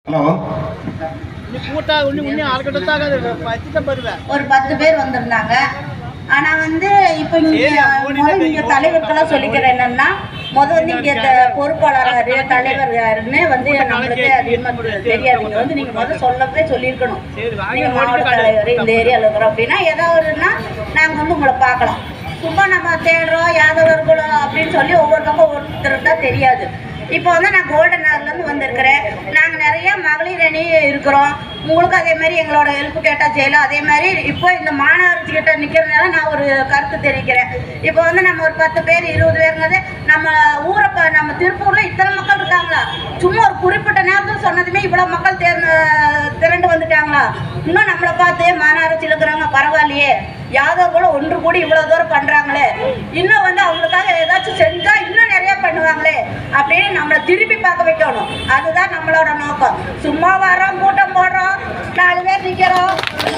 hello கூட்டா உண்ணி உண்ணி ஆள்கிட்ட பச்சிட்ட பருவேன் ஒரு பத்து பேர் வந்திருந்தாங்க ஆனா வந்து இப்போ இங்க முதல் இங்க தலைவருக்கெல்லாம் சொல்லிக்கிறேன் என்னன்னா முத வந்து இங்க த- பொறுப்பாளர் யாரு தலைவர் யாருன்னு வந்து நம்மளுக்கு அதிகமா தெரியாது இங்க வந்து நீங்க முதல் சொல்லவே சொல்லியிருக்கணும் நீங்க மாவட்ட தலைவர் இந்த ஏரியால இருக்கிறோம் அப்படின்னா ஏதாவதுன்னா நாங்க வந்து உங்களை பார்க்கலாம் சும்மா நம்ம தேடுறோம் யாதவர்களும் அப்படின்னு சொல்லி ஒவ்வொரு பக்கம் ஒவ்வொருத்தருக்கு தான் தெரியாது இப்போ வந்து நான் கோல்டன் நகர்லேருந்து வந்திருக்கிறேன் நாங்கள் நிறைய மகளிர் அணி இருக்கிறோம் உங்களுக்கு அதே மாதிரி எங்களோட ஹெல்ப் கேட்டால் செய்யலாம் அதே மாதிரி இப்போ இந்த மாநகராட்சி கிட்ட நிற்கிறதுனால நான் ஒரு கருத்து தெரிவிக்கிறேன் இப்போ வந்து நம்ம ஒரு பத்து பேர் இருபது பேருங்கிறது நம்ம ஊரை ப- நம்ம திருப்பூரில் இத்தனை மக்கள் இருக்காங்களா சும்மா ஒரு குறிப்பிட்ட நேரத்தில் சொன்னதுமே இவ்வளோ மக்கள் தேர்ந்து திரண்டு வந்துட்டாங்களா இன்னும் நம்மளை பார்த்து மாநகராட்சியில் இருக்கிறவங்க பரவாயில்லையே யாதவர்களும் ஒன்று கூடி இவ்வளோ தூரம் பண்ணுறாங்களே இன்னும் வந்து அவங்களுக்காக ஏதாச்சும் செஞ்சால் இன்னும் நிறைய பண்ணுவாங்களே அப்படின்னு நம்மளை திருப்பி பார்க்க வைக்கணும் அதுதான் நம்மளோட நோக்கம் சும்மா வரோம் கூட்டம் போடுறோம் நாலு பேர் நிற்கிறோம்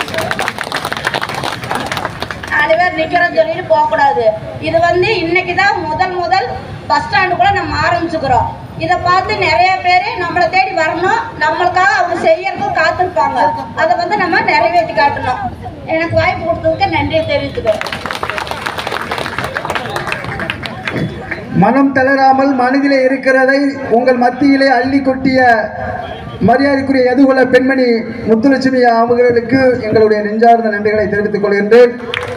நாலு பேர் நிற்கிறோம் சொல்லிட்டு போகக்கூடாது இது வந்து இன்னைக்கு தான் முதல் முதல் பஸ் ஸ்டாண்டுக்குள்ள நம்ம ஆரம்பிச்சுக்கிறோம் இதை பார்த்து நிறைய பேர் நம்மளை தேடி வரணும் நம்மளுக்காக அவங்க செய்யறதுக்கும் காத்திருப்பாங்க அதை வந்து நம்ம நிறைவேற்றி காட்டணும் எனக்கு வாய்ப்பு கொடுத்ததுக்கு நன்றியை தெரிவித்துக்கிறேன் மனம் தளராமல் மனதிலே இருக்கிறதை உங்கள் மத்தியிலே அள்ளி கொட்டிய மரியாதைக்குரிய எதுகுல பெண்மணி முத்துலட்சுமி அவர்களுக்கு எங்களுடைய நெஞ்சார்ந்த நன்றிகளை தெரிவித்துக் கொள்கின்றேன்